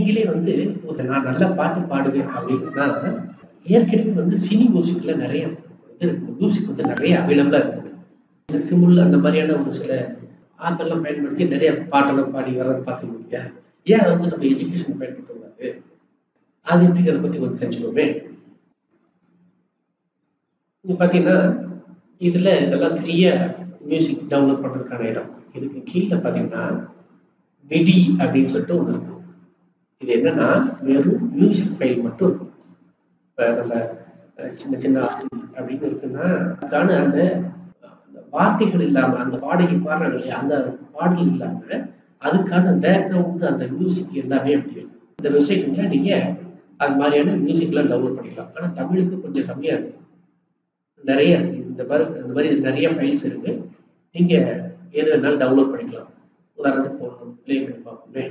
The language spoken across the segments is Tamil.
நீங்களே வந்து ஒரு நான் நல்ல பாட்டு பாடுவேன் அப்படின்னா ஏற்கனவே வந்து சினி மியூசிக்ல நிறைய இது இருக்கு மியூசிக் வந்து நிறைய அவைலபிளா இருக்குது சிமுல் அந்த மாதிரியான ஒரு சில ஆப்பெல்லாம் பயன்படுத்தி நிறைய பாட்டெல்லாம் பாடி வர்றது பார்த்துருக்கீங்க ஏன் அதை வந்து நம்ம எஜுகேஷன் பயன்படுத்தக்கூடாது அது எப்படிங்கிறத பத்தி கொஞ்சம் தெரிஞ்சுக்கோமே நீங்க பாத்தீங்கன்னா இதுல இதெல்லாம் ஃப்ரீயா மியூசிக் டவுன்லோட் பண்றதுக்கான இடம் இதுக்கு கீழே பாத்தீங்கன்னா மிடி அப்படின்னு சொல்லிட்டு ஒன்று இருக்கும் இது என்னன்னா வெறும் மியூசிக் ஃபைல் மட்டும் இருக்கும் இப்போ நம்ம அஹ், சின்ன சின்ன ஆசி அப்படின்னு இருக்குன்னா அதுக்கான அந்த அந்த வார்த்தைகள் இல்லாம அந்த பாடகி பாடுறாங்க இல்லையா அந்த பாடல் இல்லாம அதுக்கான பேக்ரவுண்ட் அந்த மியூசிக் எல்லாமே அப்படி இருக்கும் இந்த வெப்சைட்டுங்கள நீங்க அது மாதிரியான மியூசிக்லாம் டவுன்லோட் பண்ணிக்கலாம் ஆனா தமிழுக்கு கொஞ்சம் கம்மியா இருக்கு நிறைய இருக்கு இந்த மாதிரி இந்த மாதிரி நிறைய ஃபைல்ஸ் இருக்கு நீங்க எது வேணாலும் டவுன்லோட் பண்ணிக்கலாம் உதாரணத்துக்கு போகணும் ப்ளே பண்ணி பார்ப்போமே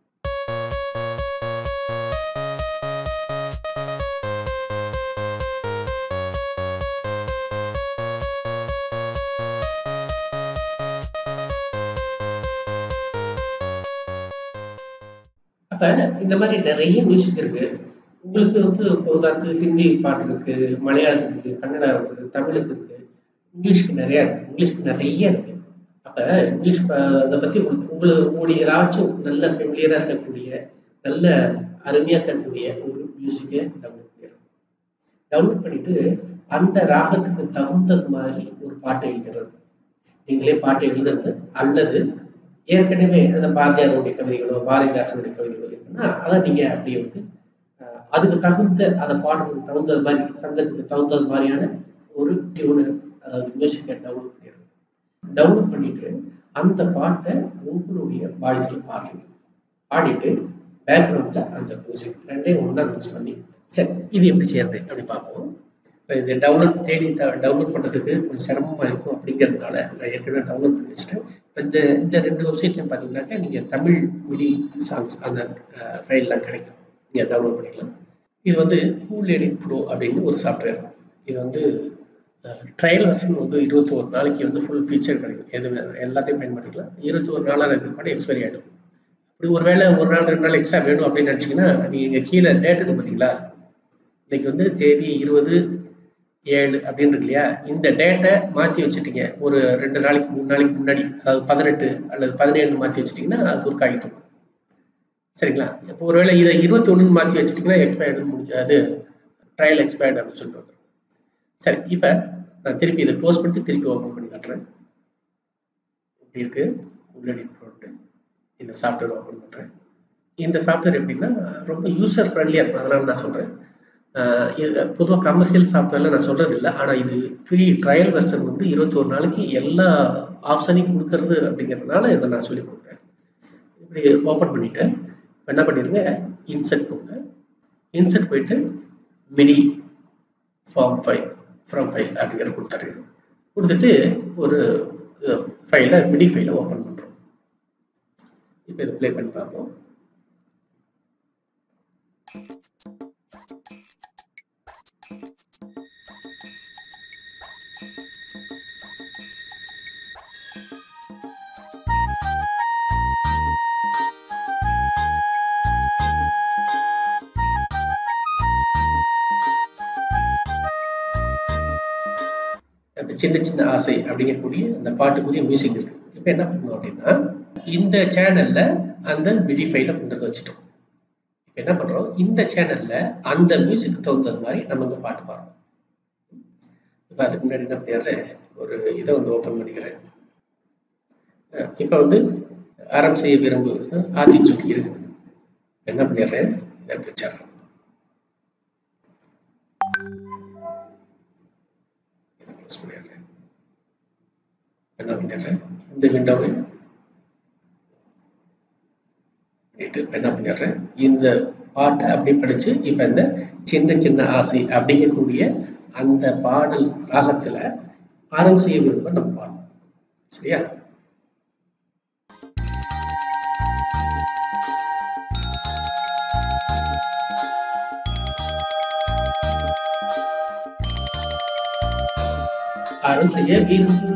அப்ப இந்த மாதிரி நிறைய மியூசிக் இருக்கு உங்களுக்கு வந்து இப்போ உதாரணத்துக்கு ஹிந்தி பாட்டு இருக்கு மலையாளத்துக்கு இருக்கு கன்னடா இருக்கு தமிழுக்கு இருக்கு இங்கிலீஷ்க்கு நிறைய இருக்கு இங்கிலீஷ்க்கு நிறைய இருக்கு அப்ப இங்கிலீஷ் ப- அதை பத்தி உங்களுக்கு உங்களுக்கு உங்களுடைய ஏதாச்சும் நல்ல ஃபெமிலியரா இருக்கக்கூடிய நல்ல அருமையா இருக்கக்கூடிய ஒரு மியூசிக்கை டவுன்லோட் பண்ணிடுறோம் டவுன்லோட் பண்ணிட்டு அந்த ராகத்துக்கு தகுந்தது மாதிரி ஒரு பாட்டை எழுதுறது நீங்களே பாட்டு எழுதுறது அல்லது ஏற்கனவே அந்த பாரதியாருடைய கவிதைகளோ பாரதிதாசனுடைய கவிதைகளோ இருக்குன்னா அதை நீங்க அப்படியே வந்து அஹ், அதுக்கு தகுந்த அதை பாடுறதுக்கு தகுந்தது மாதிரி சங்கத்துக்கு தகுந்தது மாதிரியான ஒரு டியூனு அதாவது மியூசிக்கை டவுன்லோட் பண்ணிடுறது டவுன்லோட் பண்ணிட்டு அந்த பாட்டை உங்களுடைய வாய்ஸ்ல பாடுறீங்க பாடிட்டு பேக்ரவுண்ட்ல அந்த மியூசிக் ரெண்டையும் ஒண்ணா மிக்ஸ் பண்ணி சரி இது எப்படி செய்யறது அப்படி பார்ப்போம் இப்போ இது டவுன்லோட் தேடி டவுன்லோட் பண்றதுக்கு கொஞ்சம் சிரமமா இருக்கும் அப்படிங்கிறதுனால நான் ஏற்கனவே டவுன்லோட் பண்ணி வச்சுட்டேன் இப்போ இந்த இந்த ரெண்டு வெப்சைட்லையும் பார்த்தீங்கன்னாக்கா நீங்க தமிழ் மொழி சாங்ஸ் அந்த ஃபைல்லாம் கிடைக்கும் நீங்க டவுன்லோட் பண்ணிக்கலாம் இது வந்து கூல் எடிட் ப்ரோ அப்படின்னு ஒரு சாஃப்ட்வேர் இது வந்து ட்ரையல் வெர்ஷன் வந்து இருபத்தி ஒரு நாளைக்கு வந்து ஃபுல் ஃபீச்சர் கிடைக்கும் எது வேணும் எல்லாத்தையும் பயன்படுத்திக்கலாம் இருபத்தி ஒரு நாளாக இருக்கிற எக்ஸ்பைரி ஆகிடும் அப்படி ஒருவேளை ஒரு நாள் ரெண்டு நாள் எக்ஸ்ட்ரா வேணும் அப்படின்னு நினச்சிங்கன்னா நீங்கள் கீழே டேட் இருக்கு பார்த்தீங்களா இன்னைக்கு வந்து தேதி இருபது ஏழு அப்படின்னு இருக்கு இல்லையா இந்த டேட்டை மாற்றி வச்சுட்டீங்க ஒரு ரெண்டு நாளைக்கு மூணு நாளைக்கு முன்னாடி அதாவது பதினெட்டு அல்லது பதினேழு மாற்றி வச்சுட்டிங்கன்னா அது ஒரு காகிதம் சரிங்களா இப்போ ஒருவேளை இதை இருபத்தி ஒன்று மாற்றி வச்சுட்டிங்கன்னா எக்ஸ்பயர்டு முடிஞ்சு அது ட்ரையல் எக்ஸ்பயர்டு அப்படின்னு சொல்லிட்டு வந்துடும் சரி இப்போ நான் திருப்பி இதை க்ளோஸ் பண்ணிட்டு திருப்பி ஓப்பன் பண்ணி காட்டுறேன் இப்படி இருக்கு உள்ளடி போட்டு இந்த சாஃப்ட்வேர் ஓப்பன் பண்ணுறேன் இந்த சாஃப்ட்வேர் எப்படின்னா ரொம்ப யூசர் ஃப்ரெண்ட்லியாக இருக்கும் அதனால நான் சொல்கிறேன் இது பொதுவாக கமர்ஷியல் சாஃப்ட்வேர்ல நான் சொல்றது இல்லை ஆனால் இது ஃப்ரீ ட்ரையல் வெஸ்டர்ன் வந்து இருபத்தோரு நாளைக்கு எல்லா ஆப்ஷனையும் கொடுக்கறது அப்படிங்கிறதுனால இதை நான் சொல்லி கொடுக்குறேன் இப்படி ஓப்பன் பண்ணிட்டு இப்ப என்ன பண்ணிருங்க இன்செர்ட் போங்க இன்செர்ட் போயிட்டு MIDI form file from file அப்படிங்கிறத கொடுத்துட்றீங்க கொடுத்துட்டு ஒரு ஃபைலை மிடி ஃபைலை ஓப்பன் பண்ணுறோம் இப்போ இதை ப்ளே பண்ணி பார்ப்போம் அப்ப சின்ன சின்ன ஆசை அப்படிங்கக்கூடிய அந்த பாட்டுக்குரிய மியூசிக் இருக்கு இப்போ என்ன பண்ணணும் அப்படின்னா இந்த சேனல்ல அந்த மிடி ஃபைலை கொண்டு வந்து வச்சுட்டோம் இப்போ என்ன பண்றோம் இந்த சேனல்ல அந்த மியூசிக் தகுந்தது மாதிரி நம்ம இங்க பாட்டு பாடுறோம் இப்போ அதுக்கு முன்னாடி என்ன பண்ணிடுறேன் ஒரு இதை வந்து ஓப்பன் பண்ணிக்கிறேன் அஹ் இப்போ வந்து ஆரம் செய்ய விரும்பு ஆத்திச்சூக்கி இருக்கு என்ன பண்ணிடுறேன் இதை அப்படி வச்சிடுறேன் க்ளோஸ் பண்ணிடுறேன் என்ன பண்ணிடுறேன் இந்த விண்டோவை பண்ணிட்டு என்ன பண்ணிடுறேன் இந்த பாட்டை அப்படி படிச்சு இப்ப இந்த சின்ன சின்ன ஆசை அப்படிங்கக்கூடிய அந்த பாடல் ராகத்துல ஆரம் செய்ய விரும்ப நம்ம பாடணும் சரியா ஆரம் செய்ய விரும்பு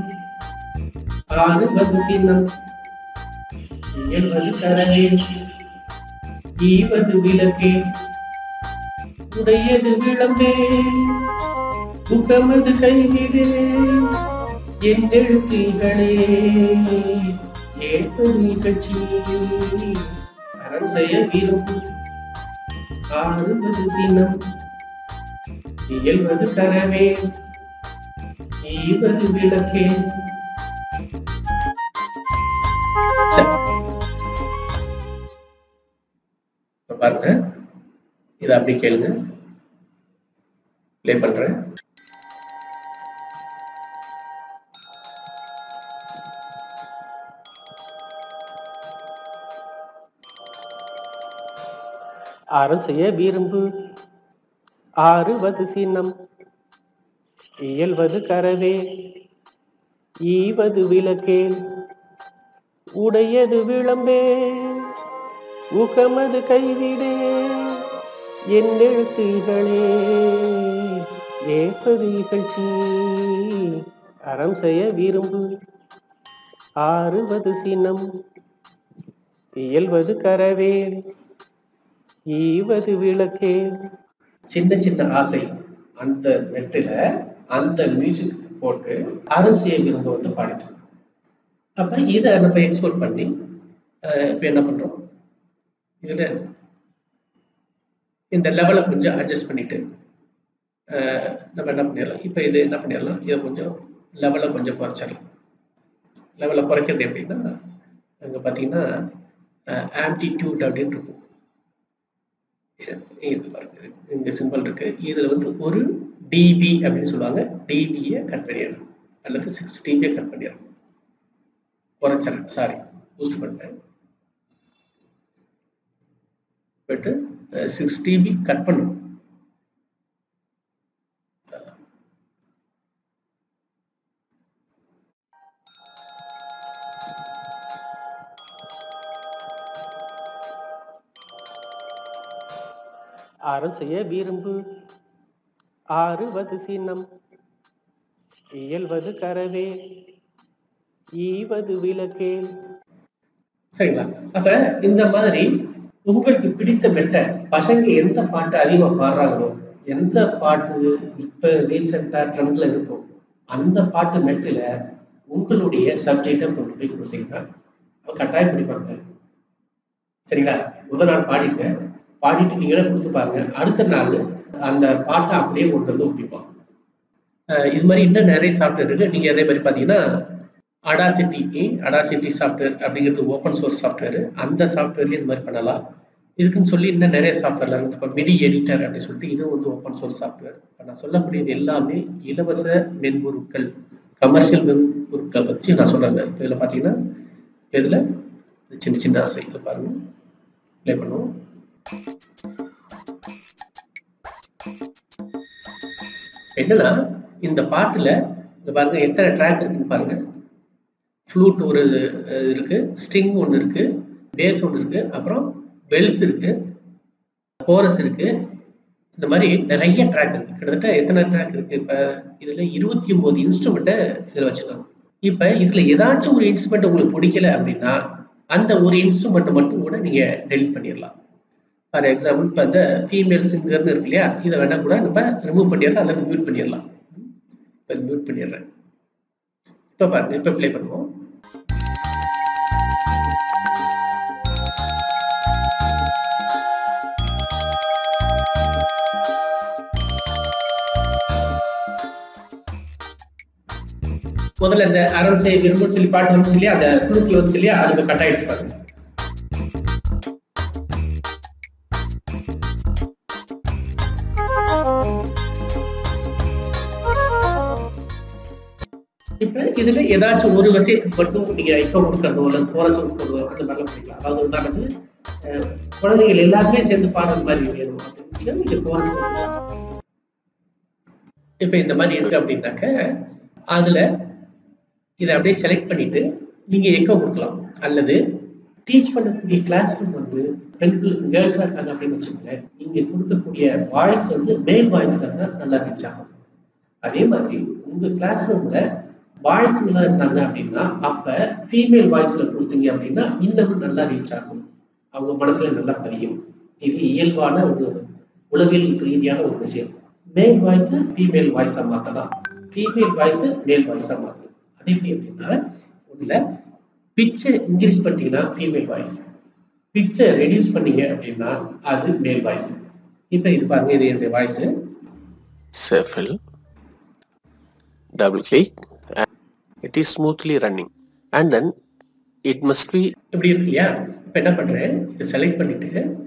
ஆறுவது சின்னம் எழுவது கரவே ஈவது விளக்கே உடையது விளம்பே முகமது கைவிடே என் எழுத்திகளே ஏற்பு நிகழ்ச்சி அறம் செய்ய விரும்பும் ஆறுவது சினம் இயல்வது கரவே ஈவது விளக்கே சரி. இப்ப பாருங்க இதை அப்படி கேளுங்க ப்ளே பண்றேன் அறம் செய்ய விரும்பு ஆறுவது சின்னம் இயல்வது கரவே ஈவது விளக்கே உடையது விளம்பே உகமது கைவிடே என் எழுத்துகளே ஏற்பது இகழ்ச்சி அறம் செய்ய விரும்பு ஆறுவது சின்னம் இயல்வது கரவேல் ஈவது விளக்கே சின்ன சின்ன ஆசை அந்த மெட்டில அந்த மியூசிக் போட்டு அறம் செய்ய விரும்ப வந்து பாடிட்டோம் அப்ப இதை நம்ம எக்ஸ்போர்ட் பண்ணி அஹ், இப்ப என்ன பண்றோம் இதுல இந்த லெவலை கொஞ்சம் அட்ஜஸ்ட் பண்ணிட்டு அஹ், நம்ம என்ன பண்ணிடலாம் இப்போ இது என்ன பண்ணிடலாம் இதை கொஞ்சம் லெவலை கொஞ்சம் குறைச்சிடலாம் லெவலை குறைக்கிறது எப்படின்னா அங்கே பார்த்தீங்கன்னா ஆம்டிடியூட் அப்படின்னு இருக்கும் இது பாருங்க இது இங்க சிம்பிள் இருக்கு இதுல வந்து ஒரு டிபி அப்படின்னு சொல்லுவாங்க டிபியை கட் பண்ணிடுறோம் அல்லது சிக்ஸ் டிபியை கட் பண்ணிடுறோம் குறைச்சிடறேன் சாரி பூஸ்ட் பண்ணிட்டேன் போயிட்டு சிக்ஸ் டிபி கட் பண்ணும் அறம் செய்ய விரும்பு ஆறுவது சின்னம் இயல்வது கரவே ஈவது விளக்கே சரிங்களா அப்ப இந்த மாதிரி உங்களுக்கு பிடித்த மெட்டை பசங்க எந்த பாட்டு அதிகமா பாடுறாங்களோ எந்த பாட்டு இப்ப ரீசெண்டா ட்ரெண்ட்ல இருக்கும் அந்த பாட்டு மெட்டில உங்களுடைய சப்ஜெக்டை கொண்டு போய் கொடுத்தீங்கன்னா அவன் கட்டாயம் பிடிப்பாங்க சரிங்களா முதல் நாள் பாடிருங்க பாடிட்டு நீங்களே கொடுத்து பாருங்க அடுத்த நாள் அந்த பாட்டை அப்படியே கொண்டு வந்து ஒப்பிப்பான் அஹ் இது மாதிரி இன்னும் நிறைய சாஃப்ட்வேர் இருக்கு நீங்க அதே மாதிரி பாத்தீங்கன்னா அடாசிட்டி அடாசிட்டி சாஃப்ட்வேர் அப்படிங்கிறது ஓப்பன் சோர்ஸ் சாஃப்ட்வேர் அந்த சாஃப்ட்வேர்லயும் இந்த மாதிரி பண்ணலாம் இதுக்குன்னு சொல்லி இன்னும் நிறைய சாஃப்ட்வேர்ல இருக்கு இப்போ மிடி எடிட்டர் அப்படின்னு சொல்லிட்டு இது வந்து ஓப்பன் சோர்ஸ் சாஃப்ட்வேர் இப்போ நான் சொல்லக்கூடியது எல்லாமே இலவச மென்பொருட்கள் கமர்ஷியல் மென்பொருட்களை பற்றி நான் சொல்றேன் இப்போ இதில் பார்த்தீங்கன்னா இதில் சின்ன சின்ன ஆசை இதை பாருங்க ப்ளே பண்ணுவோம் என்னன்னா இந்த பாட்டுல இங்க பாருங்க எத்தனை ட்ராக் இருக்குன்னு பாருங்க ஃப்ளூட் ஒரு அஹ், இருக்கு ஸ்ட்ரிங் ஒன்று இருக்கு பேஸ் ஒன்று இருக்கு அப்புறம் பெல்ஸ் இருக்கு கோரஸ் இருக்கு இந்த மாதிரி நிறைய ட்ராக் இருக்கு கிட்டத்தட்ட எத்தனை ட்ராக் இருக்கு இப்ப இதுல இருபத்தி ஒன்பது இன்ஸ்ட்ருமெண்ட்டை இதுல வச்சுக்கலாம் இப்ப இதுல ஏதாச்சும் ஒரு இன்ஸ்ட்ருமெண்ட் உங்களுக்கு பிடிக்கல அப்படின்னா அந்த ஒரு இன்ஸ்ட்ருமெண்ட் மட்டும் கூட நீங்க டெலிட் பண்ணிடலாம் ஃபார் எக்ஸாம்பிள் இப்போ இந்த ஃபீமேல் சிங்கர்னு இருக்கு இல்லையா இதை வேணா கூட நம்ம ரிமூவ் பண்ணிடலாம் அல்லது மியூட் பண்ணிடலாம் இப்போ மியூட் பண்ணிடுறேன் இப்போ பாருங்க இப்போ ப்ளே பண்ணுவோம் முதல்ல இந்த அறம் செய்ய விரும்பும் சொல்லி பாட்டு வந்துச்சு இல்லையா அந்த ஃப்ளூட்ல வந்துச்சு இல்லையா அது இப்போ கட் ஆயிடுச்சு பாருங்க இப்ப இதுல ஏதாச்சும் ஒரு வசை மட்டும் நீங்க இப்ப கொடுக்கறதோ அல்லது கோரஸ் கொடுக்கறதோ அந்த மாதிரிலாம் பண்ணிக்கலாம் அதாவது உதாரணத்துக்கு அஹ், குழந்தைகள் எல்லாருமே சேர்ந்து பாடுற மாதிரி வேணும் அப்படின்னு நீங்க கோரஸ் கொடுக்கலாம் இப்ப இந்த மாதிரி இருக்கு அப்படின்னாக்க அதுல இதை அப்படியே செலக்ட் பண்ணிட்டு நீங்க எக்கோ கொடுக்கலாம் அல்லது டீச் பண்ணக்கூடிய கிளாஸ் ரூம் வந்து பெண்கள் கேர்ள்ஸா இருக்காங்க அப்படின்னு வச்சுக்கோங்களேன் நீங்க கொடுக்கக்கூடிய வாய்ஸ் வந்து மேல் வாய்ஸ்ல தான் நல்லா ரீச் ஆகும் அதே மாதிரி உங்க கிளாஸ் ரூம்ல பாய்ஸ்லாம் இருந்தாங்க அப்படின்னா அப்ப ஃபீமேல் வாய்ஸ்ல கொடுத்தீங்க அப்படின்னா இன்னமும் நல்லா ரீச் ஆகும் அவங்க மனசுல நல்லா பதியும் இது இயல்பான ஒரு உளவியல் ரீதியான ஒரு விஷயம் மேல் வாய்ஸ் ஃபீமேல் வாய்ஸா மாத்தலாம் ஃபீமேல் வாய்ஸ் மேல் வாய்ஸா மாத்தலாம் அது எப்படி அப்படின்னா ஒண்ணுல பிச்சை இன்க்ரீஸ் பண்ணிட்டீங்கன்னா ஃபீமேல் வாய்ஸ் பிச்சை ரெடியூஸ் பண்ணீங்க அப்படின்னா அது மேல் வாய்ஸ் இப்போ இது பாருங்க இது என்னுடைய voice Shuffle. Double click. And it is smoothly running. And then it must be இப்படி இருக்கு இல்லையா இப்போ என்ன பண்றேன் இதை செலக்ட் பண்ணிட்டு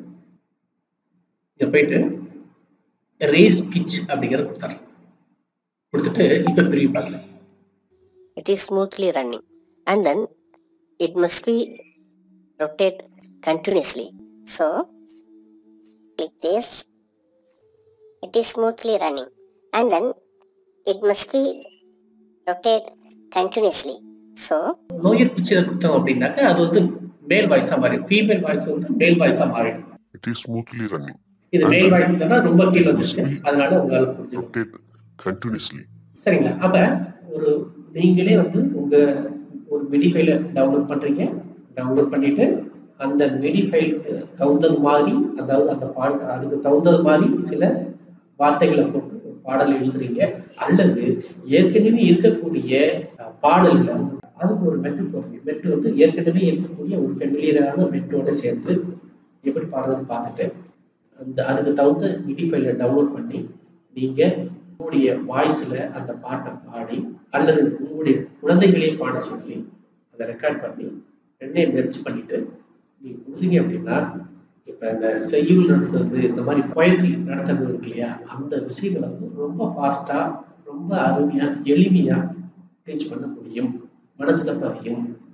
இங்க போயிட்டு ரேஸ் பிச் அப்படிங்கிறத கொடுத்துறேன் கொடுத்துட்டு இப்போ பிரிவு பார்க்கல It is smoothly running. And then it must be rotate continuously. So click this. It is smoothly running. And then it must be rotate continuously. So நோயர் பிச்சை கொடுத்தோம் அப்படின்னாக்கா அது வந்து மேல் வாய்ஸா மாறிடும் ஃபீமேல் வாய்ஸ் வந்து மேல் வாய்ஸா மாறிடும் It is smoothly running. இது மேல் வாய்ஸ்னா ரொம்ப கீழே வந்துருச்சு அதனால உங்களால புரிஞ்சுக்கும் Rotate continuously. சரிங்களா அப்ப ஒரு நீங்களே வந்து உங்க ஒரு மெடி ஃபைல டவுன்லோட் பண்றீங்க டவுன்லோட் பண்ணிட்டு அந்த மெடி ஃபைலுக்கு தகுந்தது மாதிரி அதாவது அந்த பாட அதுக்கு தகுந்தது மாதிரி சில வார்த்தைகளை போட்டு ஒரு பாடல் எழுதுறீங்க அல்லது ஏற்கனவே இருக்கக்கூடிய அஹ், பாடல்களை வந்து அதுக்கு ஒரு மெட்டு போடுறீங்க மெட்டு வந்து ஏற்கனவே இருக்கக்கூடிய ஒரு ஃபெமிலியரான மெட்டோட சேர்த்து எப்படி பாடுறதுன்னு பார்த்துட்டு அந்த அதுக்கு தகுந்த மிடி ஃபைலை டவுன்லோட் பண்ணி நீங்க உங்களுடைய வாய்ஸ்ல அந்த பாட்டை பாடி அல்லது உங்களுடைய குழந்தைகளே பாட சொல்லி அதை ரெக்கார்ட் பண்ணி ரெண்டையும் மெர்ஜ் பண்ணிட்டு நீங்க கொடுத்தீங்க அப்படின்னா இப்ப இந்த செய்யுள் நடத்துறது இந்த மாதிரி poetry நடத்துறது இருக்கு இல்லையா அந்த விஷயங்களை வந்து ரொம்ப ஃபாஸ்டா ரொம்ப அருமையா எளிமையா டீச் பண்ண முடியும் மனசுல பதியும்